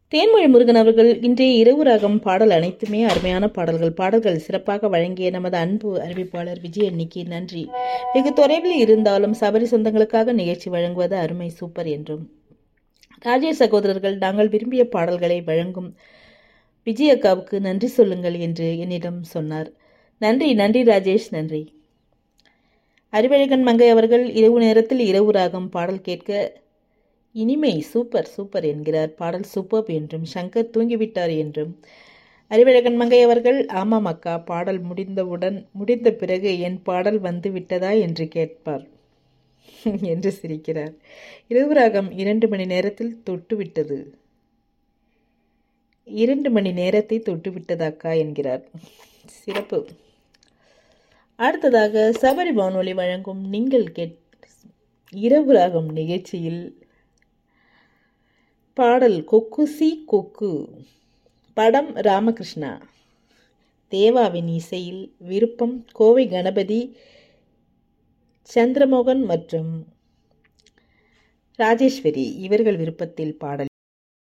தேன்மொழி முருகன் அவர்கள் இன்றைய இரவு ராகம் பாடல் அனைத்துமே அருமையான பாடல்கள் பாடல்கள் சிறப்பாக வழங்கிய நமது அன்பு அறிவிப்பாளர் விஜயன்னிக்கு நன்றி வெகு தொலைவில் இருந்தாலும் சபரி சொந்தங்களுக்காக நிகழ்ச்சி வழங்குவது அருமை சூப்பர் என்றும் ராஜேஷ் சகோதரர்கள் நாங்கள் விரும்பிய பாடல்களை வழங்கும் விஜய் அக்காவுக்கு நன்றி சொல்லுங்கள் என்று என்னிடம் சொன்னார் நன்றி நன்றி ராஜேஷ் நன்றி அறிவழகன் மங்கை அவர்கள் இரவு நேரத்தில் இரவு ராகம் பாடல் கேட்க இனிமை சூப்பர் சூப்பர் என்கிறார் பாடல் சூப்பர் என்றும் சங்கர் தூங்கிவிட்டார் என்றும் அறிவழகன் மங்கை அவர்கள் ஆமாம் அக்கா பாடல் முடிந்தவுடன் முடிந்த பிறகு என் பாடல் வந்து விட்டதா என்று கேட்பார் என்று சிரிக்கிறார் இரவு ராகம் இரண்டு மணி நேரத்தில் தொட்டுவிட்டது இரண்டு மணி நேரத்தை தொட்டுவிட்டது அக்கா என்கிறார் சிறப்பு அடுத்ததாக சபரி வானொலி வழங்கும் நீங்கள் கேட் இரவு ராகம் நிகழ்ச்சியில் பாடல் கொக்கு சி கொக்கு படம் ராமகிருஷ்ணா தேவாவின் இசையில் விருப்பம் கோவை கணபதி சந்திரமோகன் மற்றும் ராஜேஸ்வரி இவர்கள் விருப்பத்தில் பாடல்